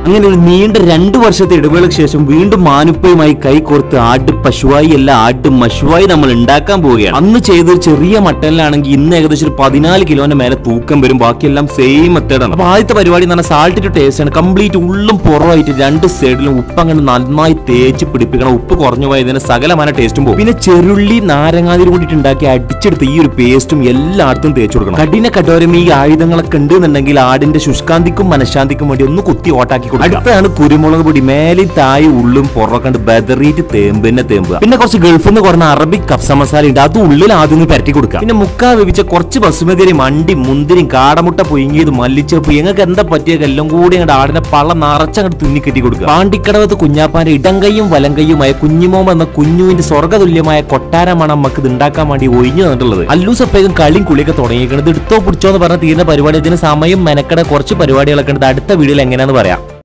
അങ്ങനെ ഒരു നീണ്ട രണ്ടു വർഷത്തെ ഇടവേളയ്ക്ക് ശേഷം വീണ്ടും മാനുപ്പയുമായി കൈകോർത്ത് ആട് പശുവായി അല്ല ആട് മശുവായി നമ്മൾ ഉണ്ടാക്കാൻ പോവുകയാണ് അന്ന് ചെയ്തൊരു ചെറിയ മട്ടനിലാണെങ്കിൽ ഇന്ന് ഏകദേശം ഒരു പതിനാല് കിലോന്റെ മേലെ തൂക്കം വരും ബാക്കിയെല്ലാം സെയിം മെത്തേഡാണ് അപ്പൊ ആദ്യത്തെ പരിപാടി എന്ന് പറഞ്ഞാൽ സാൾട്ട് ടു ടേസ്റ്റ് ആണ് കംപ്ലീറ്റ് ഉള്ളും പുറമായിട്ട് രണ്ട് സൈഡിലും ഉപ്പ് അങ്ങനെ നന്നായി തേച്ച് പിടിപ്പിക്കണം ഉപ്പ് കുറഞ്ഞു പോയതിന് സകലമായ ടേസ്റ്റും പോകും പിന്നെ ചെറുള്ളി നാരങ്ങാതിരി കൂടിയിട്ട് ഉണ്ടാക്കി അടിച്ചെടുത്ത് ഈ ഒരു പേസ്റ്റും എല്ലായിടത്തും തേച്ച് കൊടുക്കണം കഠിന കഠോരം ഈ ആയുധങ്ങളൊക്കെ ഉണ്ട് എന്നുണ്ടെങ്കിൽ ആടിന്റെ ശുഷ്കാന്തിക്കും മനഃശാന്തിക്കും വേണ്ടി ഒന്ന് കുത്തി ഓട്ടാക്കി കൊടുക്കും അടുത്താണ് കുരുമുളക് പൊടി മേലെ താഴെ ഉള്ളും പുറക്കണ്ട് ബദറിയിട്ട് തേമ്പന്നെ തേമ്പുക പിന്നെ കുറച്ച് ഗൾഫിൽ നിന്ന് കുറഞ്ഞ അറബിക് കഫ്സ മസാല ഉണ്ട് അത് ഉള്ളിൽ ആദ്യം ഒന്ന് പരട്ടി കൊടുക്കുക പിന്നെ മുക്കാ വേവിച്ച കുറച്ച് ബസുമതിരി മണ്ടി മുന്തിരി കാടമുട്ട പുഴുങ്ങിയത് മല്ലിച്ചപ്പ് ഞങ്ങൾക്ക് എന്താ പറ്റിയ എല്ലാം കൂടി അങ്ങോട്ട് ആടിനെ പള്ള നിറച്ചങ്ങോട്ട് തുന്നിക്കെട്ടി കൊടുക്കുക പാണ്ടിക്കടവത്ത് കുഞ്ഞാപ്പാന്റെ ഇടങ്കയും വലങ്കയുമായ കുഞ്ഞുമോമ എന്ന കുഞ്ഞുവിന്റെ സ്വർഗ്ഗതുല്യമായ കൊട്ടാരമാണ് നമുക്ക് ഇത് ഉണ്ടാക്കാൻ വേണ്ടി ഒഴിഞ്ഞു തന്നിട്ടുള്ളത് അല്ലൂസപ്പേക്കും കളിയും കുളിയൊക്കെ തുടങ്ങിയിരിക്കുന്നത് എടുത്തോ പിടിച്ചോ എന്ന് പറഞ്ഞ തീരുന്ന പരിപാടി ഇതിന് സമയം മെനക്കട കുറച്ച് പരിപാടികളൊക്കെ ഉണ്ട് ഇത് അടുത്ത വീഡിയോയിൽ എങ്ങനെയാന്ന് പറയാം